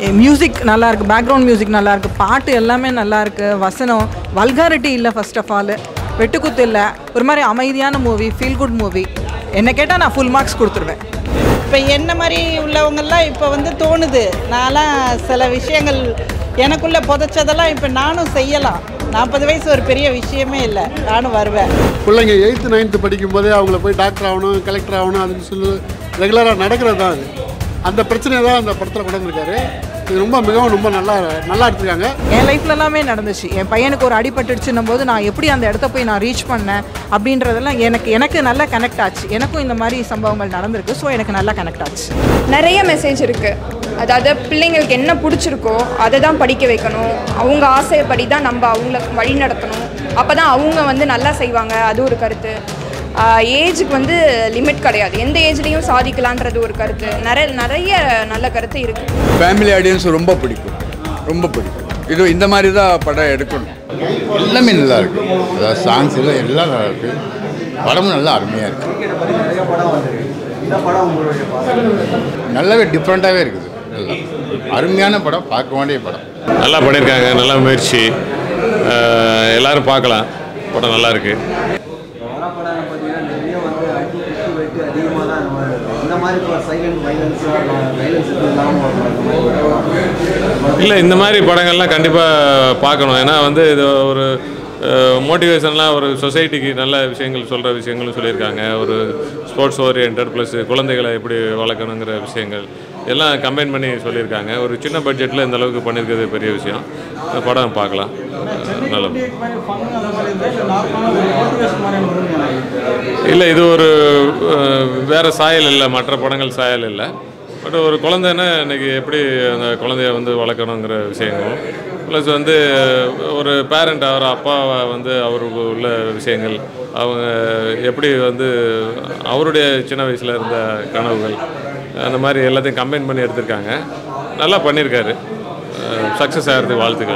Music நல்லா இருக்கு background music நல்லா இருக்கு பாட்டு எல்லாமே நல்லா இருக்கு வசனம் வல்காரிட்டி இல்லை ஃபர்ஸ்ட் ஆஃப் ஆல் வெட்டுக்குத்து இல்லை ஒரு மாதிரி அமைதியான மூவி ஃபீல் குட் மூவி என்ன கேட்டால் நான் ஃபுல் மார்க்ஸ் கொடுத்துருவேன் இப்போ என்ன மாதிரி உள்ளவங்கெல்லாம் இப்போ வந்து தோணுது நான்லாம் சில விஷயங்கள் எனக்குள்ளே புதைச்சதெல்லாம் இப்போ நானும் செய்யலாம் நாற்பது வயசு ஒரு பெரிய விஷயமே இல்லை நானும் வருவேன் பிள்ளைங்க எயித்து நைன்த்து படிக்கும்போதே அவங்கள போய் டாக்டர் ஆகணும் கலெக்டர் ஆகணும் அதுன்னு சொல்லி ரெகுலராக நடக்கிறது தான் அது அந்த பிரச்சனையை தான் அந்த படத்தில் கொண்டு வந்திருக்காரு இது ரொம்ப மிகவும் ரொம்ப நல்லா நல்லா எடுத்துருக்காங்க என் லைஃப்ல எல்லாமே நடந்துச்சு என் பையனுக்கு ஒரு அடிபட்டுடுச்சுன்னும் போது நான் எப்படி அந்த இடத்த போய் நான் ரீச் பண்ணேன் அப்படின்றதெல்லாம் எனக்கு எனக்கு நல்லா கனெக்ட் ஆச்சு எனக்கும் இந்த மாதிரி சம்பவங்கள் நடந்திருக்கு ஸோ எனக்கு நல்லா கனெக்ட் ஆச்சு நிறைய மெசேஜ் இருக்குது அதாவது பிள்ளைங்களுக்கு என்ன பிடிச்சிருக்கோ அதை தான் படிக்க வைக்கணும் அவங்க ஆசைப்படி தான் நம்ம அவங்கள வழி நடத்தணும் அப்போ தான் அவங்க வந்து நல்லா செய்வாங்க அது ஒரு கருத்து ஏஜுக்கு வந்து லிமிட் கிடையாது எந்த ஏஜ்லேயும் சாதிக்கலான்றது ஒரு கருத்து நிறைய நிறைய நல்ல கருத்து இருக்குது ஃபேமிலி ஆடியன்ஸ் ரொம்ப பிடிக்கும் ரொம்ப பிடிக்கும் இது இந்த மாதிரி தான் படம் எடுக்கணும் எல்லாமே நல்லா இருக்கு அதாவது சாங்ஸ் எல்லாம் எல்லாம் நல்லா இருக்கு படமும் நல்லா அருமையாக இருக்கு நல்லாவே டிஃப்ரெண்ட்டாகவே இருக்குது நல்லா அருமையான படம் பார்க்க வேண்டிய படம் நல்லா பண்ணியிருக்காங்க நல்ல முயற்சி அஹ் எல்லாரும் பார்க்கலாம் படம் நல்லா இருக்கு வர படம் பார்த்தீங்கன்னா நிறைய வந்து அடி குத்து வெட்டு அதிகமாக தான் இந்த மாதிரி இருக்கும் இந்த மாதிரி இப்போ சைலண்ட் வைலன்ஸாக வைலன்ஸ் இல்லாமல் வரும் இந்த மாதிரி இல்லை இந்த மாதிரி படங்கள்லாம் கண்டிப்பாக பார்க்கணும் ஏன்னா வந்து இது ஒரு மோட்டிவேஷன்லாம் ஒரு சொசைட்டிக்கு நல்ல விஷயங்கள் சொல்கிற விஷயங்களும் சொல்லியிருக்காங்க ஒரு ஸ்போர்ட்ஸ் ஓரியன்ட் ப்ளஸ் குழந்தைகளை எப்படி வளர்க்கணுங்கிற விஷயங்கள் எல்லாம் கம்பைன் பண்ணி சொல்லியிருக்காங்க ஒரு சின்ன பட்ஜெட்டில் இந்த அளவுக்கு பண்ணியிருக்கிறது பெரிய விஷயம் இந்த படம் பார்க்கலாம் நல்ல இல்லை இது ஒரு அஹ், வேற சாயல் இல்லை மற்ற படங்கள் சாயல் இல்லை பட் ஒரு குழந்தைன்னா இன்னைக்கு எப்படி அந்த குழந்தைய வந்து வளர்க்கணுங்கிற விஷயங்களும் ப்ளஸ் வந்து ஒரு பேரண்ட் அவர் அப்பாவை வந்து அவருக்கு உள்ள விஷயங்கள் அவங்க எப்படி வந்து அவருடைய சின்ன வயசில் இருந்த கனவுகள் அந்த மாதிரி எல்லாத்தையும் கம்பைன் பண்ணி எடுத்திருக்காங்க நல்லா பண்ணியிருக்காரு சக்ஸஸ் ஆகிறதுக்கு வாழ்த்துக்கள்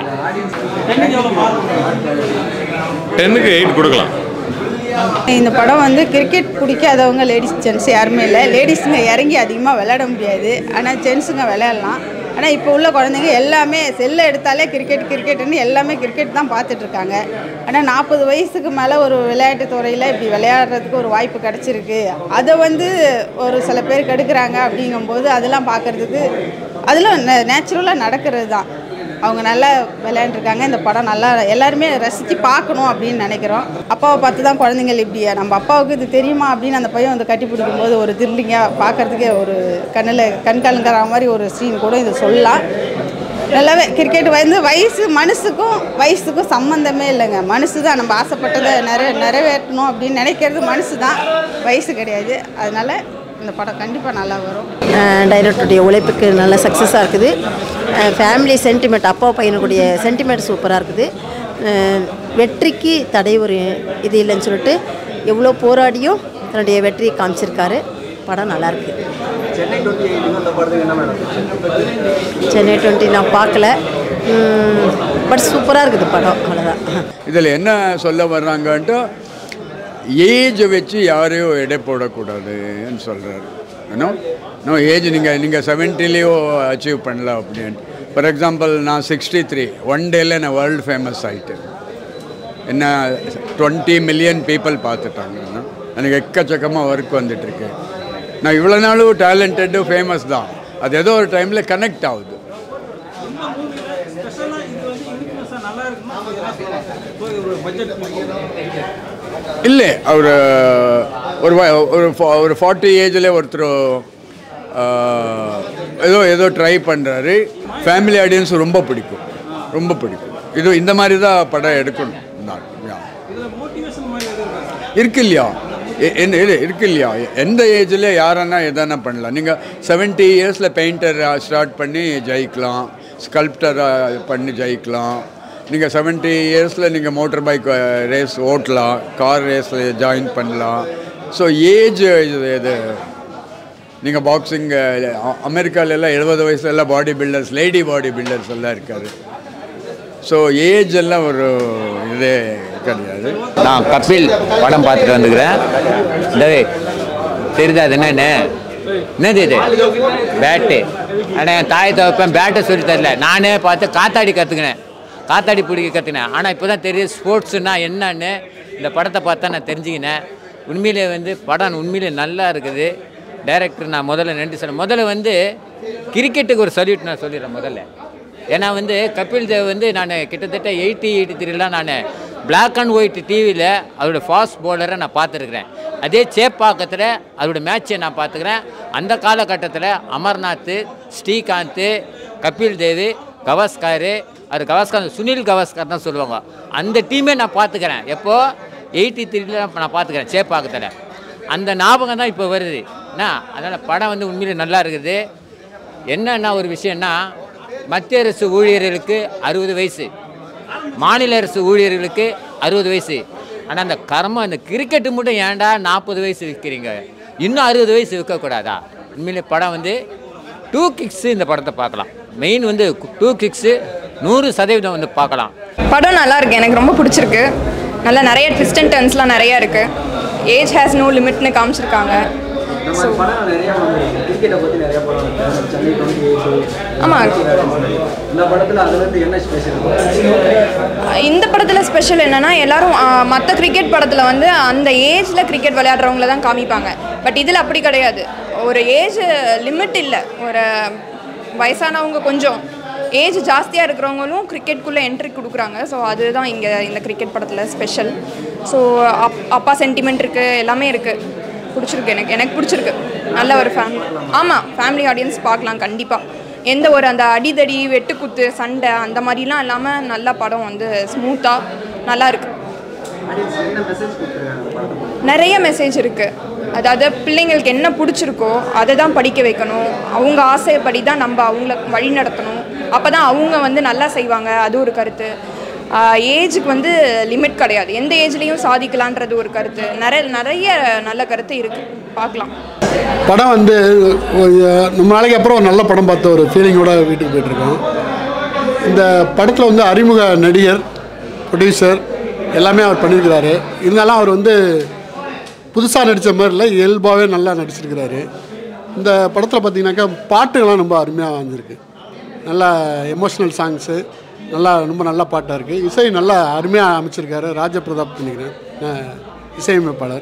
டென்னுக்கு எயிட் கொடுக்கலாம் இந்த படம் வந்து கிரிக்கெட் பிடிக்காதவங்க லேடிஸ் ஜென்ஸ் யாருமே இல்லை லேடிஸுங்க இறங்கி அதிகமாக விளையாட முடியாது ஆனால் ஜென்ஸுங்க விளையாடலாம் ஆனால் இப்போ உள்ள குழந்தைங்க எல்லாமே செல்லை எடுத்தாலே கிரிக்கெட் கிரிக்கெட்டுன்னு எல்லாமே கிரிக்கெட் தான் பார்த்துட்ருக்காங்க ஆனால் நாற்பது வயசுக்கு மேலே ஒரு விளையாட்டு துறையில் இப்படி விளையாடுறதுக்கு ஒரு வாய்ப்பு கிடச்சிருக்கு அதை வந்து ஒரு சில பேர் கெடுக்கிறாங்க அப்படிங்கும்போது அதெல்லாம் பார்க்குறதுக்கு அதெல்லாம் நேச்சுரலாக நடக்கிறது தான் அவங்க நல்லா விளையாண்டுருக்காங்க இந்த படம் நல்லா எல்லாருமே ரசித்து பார்க்கணும் அப்படின்னு நினைக்கிறோம் அப்பாவை பார்த்து தான் குழந்தைங்கள் இப்படி நம்ம அப்பாவுக்கு இது தெரியுமா அப்படின்னு அந்த பையன் வந்து கட்டி பிடிக்கும்போது ஒரு திருலிங்காக பார்க்கறதுக்கே ஒரு கண்ணில் கண் கலங்குற மாதிரி ஒரு சீன் கூட இது சொல்லலாம் நல்லாவே கிரிக்கெட் வந்து வயசு மனசுக்கும் வயசுக்கும் சம்மந்தமே இல்லைங்க மனசு தான் நம்ம ஆசைப்பட்டதை நிறை நிறைவேற்றணும் அப்படின்னு நினைக்கிறது மனசு தான் வயசு கிடையாது அதனால் இந்த படம் கண்டிப்பாக நல்லா வரும் டைரக்டருடைய உழைப்புக்கு நல்ல சக்ஸஸாக இருக்குது ஃபேமிலி சென்டிமெண்ட் அப்பா பையனுடைய சென்டிமெண்ட் சூப்பராக இருக்குது அஹ் வெற்றிக்கு தடை ஒரு இது இல்லைன்னு சொல்லிட்டு எவ்வளோ போராடியும் தன்னுடைய வெற்றியை காமிச்சிருக்காரு படம் நல்லாயிருக்கு சென்னை டுவெண்ட்டி எயிட்டுக்கும் அந்த படத்துக்கு என்ன மேடம் சென்னை டுவெண்ட்டி நான் பார்க்கல பட் சூப்பராக இருக்குது படம் அவ்வளோதான் இதில் என்ன சொல்ல வர்றாங்கன்ட்டு ஏஜை வச்சு யாரையும் எடை போடக்கூடாதுன்னு சொல்கிறாரு ஏன்னோ நோ ஏஜ் நீங்கள் நீங்கள் செவன்ட்டிலேயோ அச்சீவ் பண்ணல அப்படின்னு ஃபார் எக்ஸாம்பிள் நான் சிக்ஸ்டி த்ரீ ஒன் டேல நான் வேர்ல்டு ஃபேமஸ் ஆகிட்டேன் என்ன டுவெண்ட்டி மில்லியன் பீப்புள் பார்த்துட்டாங்க எனக்கு எக்கச்சக்கமாக ஒர்க் வந்துட்டுருக்கு நான் இவ்வளோ நாளும் டேலண்டடு ஃபேமஸ் தான் அது ஏதோ ஒரு டைமில் கனெக்ட் ஆகுது இல்லை அவர் ஒரு வ- ஒரு ஃபா- ஒரு ஃபார்ட்டி ஏஜில் ஒருத்தர் ஆஹ், ஏதோ ஏதோ ட்ரை பண்ணுறாரு ஃபேமிலி ஆடியன்ஸ் ரொம்ப பிடிக்கும் ரொம்ப பிடிக்கும் இது இந்த மாதிரி தான் படம் எடுக்கணும் நான் yeah. இருக்கு இல்லையா எ- என்ன இது இருக்கு இல்லையா எந்த ஏஜில் யாரன்னா எதனா பண்ணலாம் நீங்கள் செவன்ட்டி இயர்ஸில் பெயிண்டர் ஸ்டார்ட் பண்ணி ஜெயிக்கலாம் ஸ்கல்ப்டர் பண்ணி ஜெயிக்கலாம் நீங்கள் செவன்ட்டி இயர்ஸில் நீங்கள் மோட்டர் பைக் ரேஸ் ஓட்டலாம் கார் ரேஸில் ஜாயின் பண்ணலாம் ஸோ ஏஜ் இது இது நீங்கள் பாக்ஸிங் அமெரிக்கால எல்லாம் எழுபது வயசுல எல்லாம் body builders lady body builders எல்லாம் இருக்காரு ஸோ ஏஜ் எல்லாம் ஒரு இதே கிடையாது நான் கபில் படம் பார்த்துட்டு வந்துக்கிறேன் டேய் தெரியுதா அது என்னன்னு என்னது இது பேட்டு ஆனால் என் தாய் தகப்பன் பேட்டை சொல்லி தரல நானே பார்த்து காத்தாடி கற்றுக்கினேன் காத்தாடி பிடிக்க கற்றுக்கினேன் ஆனால் இப்போ தான் தெரியுது ஸ்போர்ட்ஸுன்னா என்னன்னு இந்த படத்தை பார்த்தா நான் தெரிஞ்சுக்கினேன் உண்மையிலே வந்து படம் உண்மையிலே நல்லா இருக்குது டைரக்டர் நான் முதல்ல நன்றி சொல்ல முதல்ல வந்து கிரிக்கெட்டுக்கு ஒரு சல்யூட் நான் சொல்லிடுறேன் முதல்ல ஏன்னா வந்து கபில் தேவ் வந்து நான் கிட்டத்தட்ட எயிட்டி எயிட்டி த்ரீலாம் நான் பிளாக் அண்ட் ஒயிட் டிவியில் அதோட ஃபாஸ்ட் பவுலரை நான் பார்த்துருக்குறேன் அதே சேப்பாக்கத்தில் அதோட மேட்ச்சை நான் பார்த்துக்கிறேன் அந்த காலகட்டத்தில் அமர்நாத் ஸ்ரீகாந்த் கபில் தேவ் கவாஸ்கார் அது கவாஸ்கார் சுனில் கவாஸ்கார் தான் சொல்லுவாங்க அந்த டீமே நான் பார்த்துக்கிறேன் எப்போது எயிட்டி த்ரீல நான் பார்த்துக்கிறேன் சேப்பாக்கத்தில் அந்த ஞாபகம் தான் இப்போ வருது என்ன அதனால் படம் வந்து உண்மையிலே நல்லா இருக்குது என்னென்ன ஒரு விஷயம்னா மத்திய அரசு ஊழியர்களுக்கு அறுபது வயசு மாநில அரசு ஊழியர்களுக்கு அறுபது வயசு ஆனால் அந்த கர்மம் அந்த கிரிக்கெட்டு மட்டும் ஏன்டா நாற்பது வயசு விற்கிறீங்க இன்னும் அறுபது வயசு விற்கக்கூடாதா உண்மையிலே படம் வந்து டூ கிக்ஸு இந்த படத்தை பார்க்கலாம் மெயின் வந்து டூ கிக்ஸு நூறு சதவீதம் வந்து பார்க்கலாம் படம் நல்லா இருக்கு எனக்கு ரொம்ப பிடிச்சிருக்கு நல்லா நிறைய ட்விஸ்ட் அண்ட் டர்ன்ஸ்லாம் நிறைய இருக்கு ஏஜ் ஹேஸ் நோ லிமிட்னு காமிச்சிருக்காங்க இந்த மாதிரி படம் நிறைய வந்து கிரிக்கெட்டை பற்றி நிறைய படம் இருக்கு சென்னை டுவெண்ட்டி எயிட் ஆமா. இந்த படத்தில் அதுலேருந்து என்ன ஸ்பெஷல் இந்த படத்தில் ஸ்பெஷல் என்னன்னா எல்லாரும் மற்ற கிரிக்கெட் படத்தில் வந்து அந்த ஏஜில் கிரிக்கெட் விளையாடுறவங்கள தான் காமிப்பாங்க பட் இதில் அப்படி கிடையாது ஒரு ஏஜ் லிமிட் இல்லை ஒரு வயசானவங்க கொஞ்சம் ஏஜ் ஜாஸ்தியாக இருக்கிறவங்களும் கிரிக்கெட்குள்ளே என்ட்ரி கொடுக்குறாங்க ஸோ அதுதான் இங்கே இந்த கிரிக்கெட் படத்தில் ஸ்பெஷல் ஸோ அப் அப்பா சென்டிமெண்ட் இருக்குது எல்லாமே இருக்குது பிடிச்சிருக்கு எனக்கு எனக்கு பிடிச்சிருக்கு நல்ல ஒரு ஃபேமிலி ஆமாம் ஃபேமிலி ஆடியன்ஸ் பார்க்கலாம் கண்டிப்பாக எந்த ஒரு அந்த அடிதடி வெட்டுக்குத்து சண்டை அந்த மாதிரிலாம் இல்லாமல் நல்ல படம் வந்து ஸ்மூத்தாக நல்லா இருக்கு என்ன மெசேஜ் கொடுத்துருக்காங்க படத்தை நிறைய மெசேஜ் இருக்குது அதாவது பிள்ளைங்களுக்கு என்ன பிடிச்சிருக்கோ அதை தான் படிக்க வைக்கணும் அவங்க ஆசைப்படி தான் நம்ம அவங்கள வழி நடத்தணும் அப்போ தான் அவங்க வந்து நல்லா செய்வாங்க அது ஒரு கருத்து ஏஜுக்கு வந்து லிமிட் கிடையாது எந்த ஏஜ்லேயும் சாதிக்கலான்றது ஒரு கருத்து நிறைய நிறைய நல்ல கருத்து இருக்குது பார்க்கலாம் படம் வந்து ஒரு ரொம்ப நாளைக்கு அப்புறம் ஒரு நல்ல படம் பார்த்த ஒரு ஃபீலிங்கோட வீட்டுக்கு போயிட்டுருக்கோம் இந்த படத்தில் வந்து அறிமுக நடிகர் ப்ரொடியூசர் எல்லாமே அவர் பண்ணியிருக்கிறாரு இருந்தாலும் அவர் வந்து புதுசாக நடித்த மாதிரி இல்லை இயல்பாகவே நல்லா நடிச்சிருக்கிறாரு இந்த படத்தில் பார்த்தீங்கன்னாக்கா பாட்டுகள்லாம் ரொம்ப அருமையாக வந்திருக்கு நல்லா எமோஷ்னல் சாங்ஸு நல்லா ரொம்ப நல்ல பாட்டாக இருக்குது இசை நல்லா அருமையாக அமைச்சிருக்காரு ராஜபிரதாப் நினைக்கிறேன் அஹ் இசையமைப்பாளர்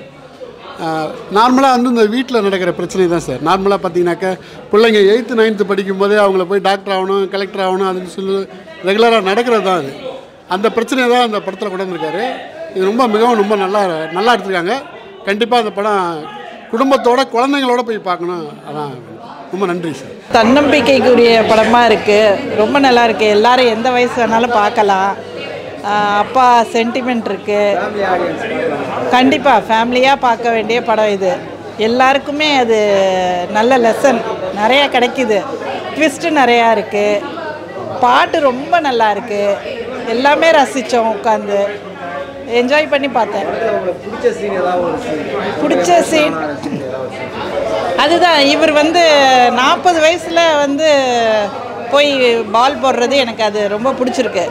நார்மலாக வந்து இந்த வீட்டில் நடக்கிற பிரச்சனை தான் சார் நார்மலாக பார்த்தீங்கன்னாக்கா பிள்ளைங்க எயித்து நைன்த்து படிக்கும்போதே அவங்கள போய் டாக்டர் ஆகணும் கலெக்டர் ஆகணும் அதுன்னு சொல்லி ரெகுலராக நடக்கிறது தான் அது அந்த பிரச்சனையை தான் அந்த படத்தில் கொண்டு வந்திருக்காரு இது ரொம்ப மிகவும் ரொம்ப நல்லா நல்லா எடுத்திருக்காங்க கண்டிப்பாக அந்த படம் குடும்பத்தோட குழந்தைங்களோட போய் பார்க்கணும் அதான் ரொம்ப நன்றி சார் தன்னம்பிக்கைக்குரிய படமாக இருக்குது ரொம்ப நல்லா இருக்குது எல்லாரும் எந்த வயசு வேணாலும் பார்க்கலாம் ஆஹ் அப்பா சென்டிமெண்ட் இருக்குது கண்டிப்பாக ஃபேமிலியாக பார்க்க வேண்டிய படம் இது எல்லாருக்குமே அது நல்ல லெசன் நிறைய கிடைக்குது ட்விஸ்ட்டு நிறையா இருக்குது பாட்டு ரொம்ப நல்லா இருக்குது எல்லாமே ரசித்தோம் உட்காந்து என்ஜாய் பண்ணி பார்த்தேன் உங்களுக்கு பிடிச்ச சீன் ஏதாவது ஒரு சீன் பிடிச்ச scene? அதுதான் இவர் வந்து நாற்பது வயசில் வந்து போய் பால் போடுறது எனக்கு அது ரொம்ப பிடிச்சிருக்கு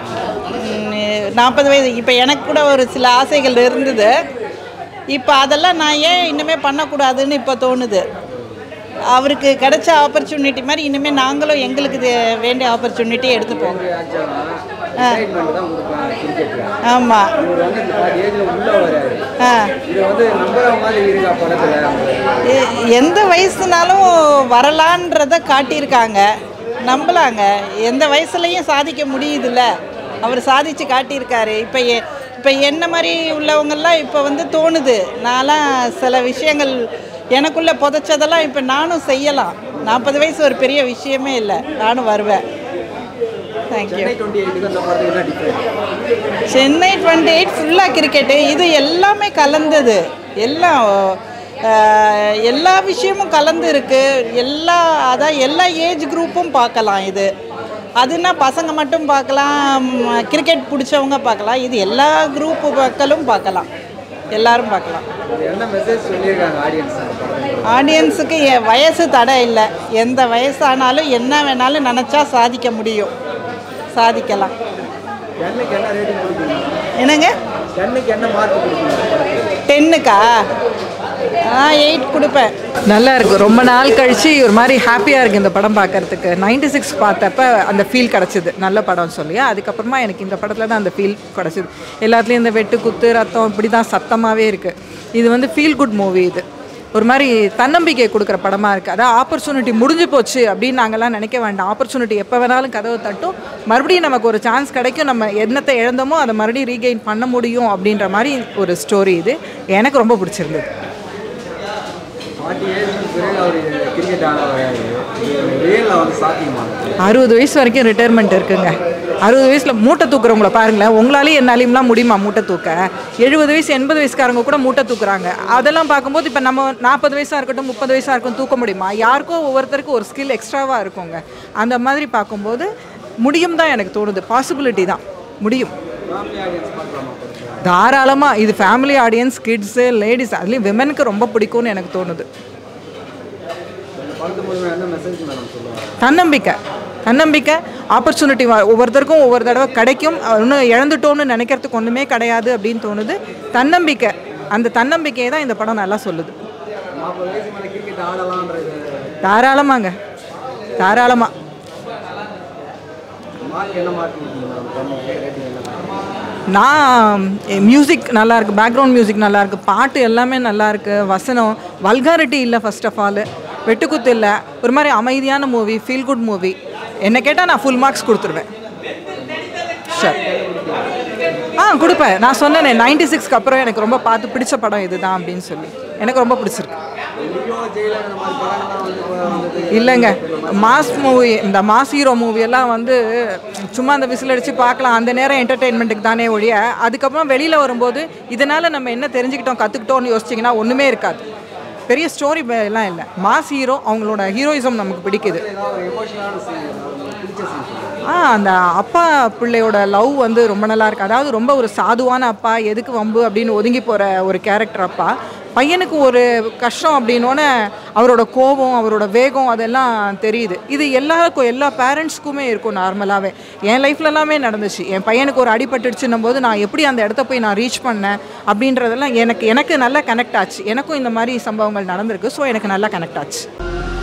நாற்பது வயசு இப்போ எனக்கு கூட ஒரு சில ஆசைகள் இருந்தது இப்போ அதெல்லாம் நான் ஏன் இன்னுமே பண்ணக்கூடாதுன்னு இப்போ தோணுது அவருக்கு கிடைச்ச ஆப்பர்ச்சுனிட்டி மாதிரி இனிமேல் நாங்களும் எங்களுக்கு இது வேண்டிய ஆப்பர்ச்சுனிட்டி எடுத்துப்போம் எக்ஸைட்மெண்ட் தான் கொடுப்பாங்க கிரிக்கெட்டில் ஆமாம் இவர் வந்து பாதி ஏஜில் உள்ள வராரு ஆ இது வந்து நம்புற மாதிரி இருக்கா படத்தில் எ- எந்த வயசுனாலும் வரலான்றத காட்டியிருக்காங்க நம்பலாங்க எந்த வயசுலையும் சாதிக்க முடியுதுல்ல அவர் சாதிச்சு காட்டியிருக்காரு இப்போ எ இப்போ என்ன மாதிரி உள்ளவங்கெல்லாம் இப்போ வந்து தோணுது நான்லாம் சில விஷயங்கள் எனக்குள்ளே புதைச்சதெல்லாம் இப்போ நானும் செய்யலாம் நாற்பது வயசு ஒரு பெரிய விஷயமே இல்லை நானும் வருவேன் தேங்க்யூ சென்னை டுவெண்ட்டி எயிட்டுக்கு அந்த படத்துக்கு என்ன டிஃப்ரெண்ட் சென்னை டுவெண்ட்டி எயிட் ஃபுல்லாக கிரிக்கெட்டு இது எல்லாமே கலந்தது எல்லாம் அஹ், எல்லா விஷயமும் கலந்து இருக்கு எல்லா அதான் எல்லா ஏஜ் குரூப்பும் பார்க்கலாம் இது அதுனா பசங்க மட்டும் பார்க்கலாம் கிரிக்கெட் பிடிச்சவங்க பார்க்கலாம் இது எல்லா குரூப் மக்களும் பார்க்கலாம் எல்லாரும் பார்க்கலாம் என்ன மெசேஜ் சொல்லியிருக்காங்க ஆடியன்ஸ் ஆடியன்ஸுக்கு எ- வயசு தடை இல்லை எந்த வயசானாலும் என்ன வேணாலும் நினச்சா சாதிக்க முடியும் சாதிக்கலாம் டென்னுக்கு என்ன ரேட்டிங் கொடுப்பீங்க என்னங்க டென்னுக்கு என்ன மார்க் கொடுப்பீங்க டென்னுக்கா எயிட் கொடுப்பேன் நல்லா இருக்கு ரொம்ப நாள் கழிச்சு ஒரு மாதிரி ஹாப்பியாக இருக்குது இந்த படம் பார்க்கறதுக்கு நைன்டி சிக்ஸ் பார்த்தப்ப அந்த ஃபீல் கிடச்சிது நல்ல படம் சொல்லி அதுக்கப்புறமா எனக்கு இந்த படத்தில் தான் அந்த ஃபீல் கிடச்சிது எல்லாத்துலேயும் இந்த வெட்டு குத்து ரத்தம் இப்படி தான் சத்தமாகவே இருக்குது இது வந்து ஃபீல் குட் மூவி இது ஒரு மாதிரி தன்னம்பிக்கை கொடுக்குற படமாக இருக்குது அதாவது ஆப்பர்ச்சுனிட்டி முடிஞ்சு போச்சு அப்படின்னு நாங்கள்லாம் நினைக்க வேண்டாம் ஆப்பர்ச்சுனிட்டி எப்போ வேணாலும் கதவை தட்டும் மறுபடியும் நமக்கு ஒரு சான்ஸ் கிடைக்கும் நம்ம என்னத்தை இழந்தோமோ அதை மறுபடியும் ரீகெயின் பண்ண முடியும் அப்படின்ற மாதிரி ஒரு ஸ்டோரி இது எனக்கு ரொம்ப பிடிச்சிருந்தது ஃபார்ட்டி இயர்ஸ்க்கு பிறகு அவர் கிரிக்கெட் ஆட வராது ரியலில் வந்து சாத்தியமானது அறுபது வயசு வரைக்கும் ரிட்டையர்மெண்ட் இருக்குங்க அறுபது வயசில் மூட்டை தூக்குறவங்கள பாருங்களேன் உங்களாலேயும் என்னாலையும்லாம் முடியுமா மூட்டை தூக்க எழுபது வயசு எண்பது வயசுக்காரங்க கூட மூட்டை தூக்குறாங்க அதெல்லாம் பார்க்கும்போது இப்போ நம்ம நாற்பது வயசாக இருக்கட்டும் முப்பது வயசாக இருக்கட்டும் தூக்க முடியுமா யாருக்கோ ஒவ்வொருத்தருக்கும் ஒரு ஸ்கில் எக்ஸ்ட்ராவாக இருக்குங்க அந்த மாதிரி பார்க்கும்போது முடியும் தான் எனக்கு தோணுது பாசிபிலிட்டி தான் முடியும் ஃபேமிலி ஆடியன்ஸ் பார்க்கலாமா தாராளமாக இது ஃபேமிலி ஆடியன்ஸ் கிட்ஸு லேடிஸ் அதுலேயும் விமனுக்கு ரொம்ப பிடிக்கும்னு எனக்கு தோணுது இந்த படத்து மூலமாக என்ன மெசேஜ் மேடம் சொல்லுவாங்க தன்னம்பிக்கை தன்னம்பிக்கை ஆப்பர்ச்சுனிட்டி ஒவ்வொருத்தருக்கும் ஒவ்வொரு தடவை கிடைக்கும் இன்னும் இழந்துட்டோன்னு நினைக்கிறதுக்கு ஒன்றுமே கிடையாது அப்படின்னு தோணுது தன்னம்பிக்கை அந்த தன்னம்பிக்கையை தான் இந்த படம் நல்லா சொல்லுது நாற்பது வயசு மேலே கிரிக்கெட் ஆடலான்றது தாராளமாங்க தாராளமாக மார்க் என்ன மார்க் கொடுத்தீங்க மேடம் பொண்ணுக்கு ரேட்டிங் என்ன நான் மியூசிக் நல்லா இருக்கு பேக்ரவுண்ட் மியூசிக் நல்லா இருக்கு பாட்டு எல்லாமே நல்லா இருக்கு வசனம் வல்காரிட்டி இல்லை ஃபர்ஸ்ட் ஆஃப் ஆல் வெட்டுக்குத்து இல்லை ஒரு மாதிரி அமைதியான மூவி ஃபீல் குட் மூவி என்ன கேட்டால் நான் ஃபுல் மார்க்ஸ் கொடுத்துருவேன் ஷர் ஆ கொடுப்பேன் நான் சொன்னேனே நைன்டி சிக்ஸ்க்கு அப்புறம் எனக்கு ரொம்ப பார்த்து பிடிச்ச படம் இதுதான் அப்படின்னு சொல்லி எனக்கு ரொம்ப பிடிச்சிருக்கு லியோ ஜெயிலர் இந்த மாதிரி படங்கள்லாம் வந்து இப்போ வந்தது இல்லைங்க மாஸ் மூவி இந்த மாஸ் ஹீரோ மூவியெல்லாம் வந்து சும்மா அந்த விசில் அடித்து பார்க்கலாம் அந்த நேரம் என்டர்டெயின்மெண்ட்டுக்கு தானே ஒழிய அதுக்கப்புறம் வெளியில் வரும்போது இதனால் நம்ம என்ன தெரிஞ்சுக்கிட்டோம் கற்றுக்கிட்டோம்னு யோசிச்சிங்கன்னா ஒன்றுமே இருக்காது பெரிய ஸ்டோரி எல்லாம் இல்லை மாஸ் ஹீரோ அவங்களோட ஹீரோயிசம் நமக்கு பிடிக்குது ஏதாவது எமோஷனலான சீன் பிடிச்ச சீன் சொல்லுங்கள் ஆ அந்த அப்பா பிள்ளையோட லவ் வந்து ரொம்ப நல்லா இருக்கு அதாவது ரொம்ப ஒரு சாதுவான அப்பா எதுக்கு வம்பு அப்படின்னு ஒதுங்கி போகிற ஒரு கேரக்டர் அப்பா பையனுக்கு ஒரு கஷ்டம் அப்படின்னோடனே அவரோட கோபம் அவரோட வேகம் அதெல்லாம் தெரியுது இது எல்லாருக்கும் எல்லா பேரண்ட்ஸ்க்குமே இருக்கும் நார்மலாகவே என் லைஃப்ல எல்லாமே நடந்துச்சு என் பையனுக்கு ஒரு அடிபட்டுடுச்சுன்னும் போது நான் எப்படி அந்த இடத்த போய் நான் ரீச் பண்ணேன் அப்படின்றதெல்லாம் எனக்கு எனக்கு நல்லா கனெக்ட் ஆச்சு எனக்கும் இந்த மாதிரி சம்பவங்கள் நடந்திருக்கு ஸோ எனக்கு நல்லா கனெக்ட் ஆச்சு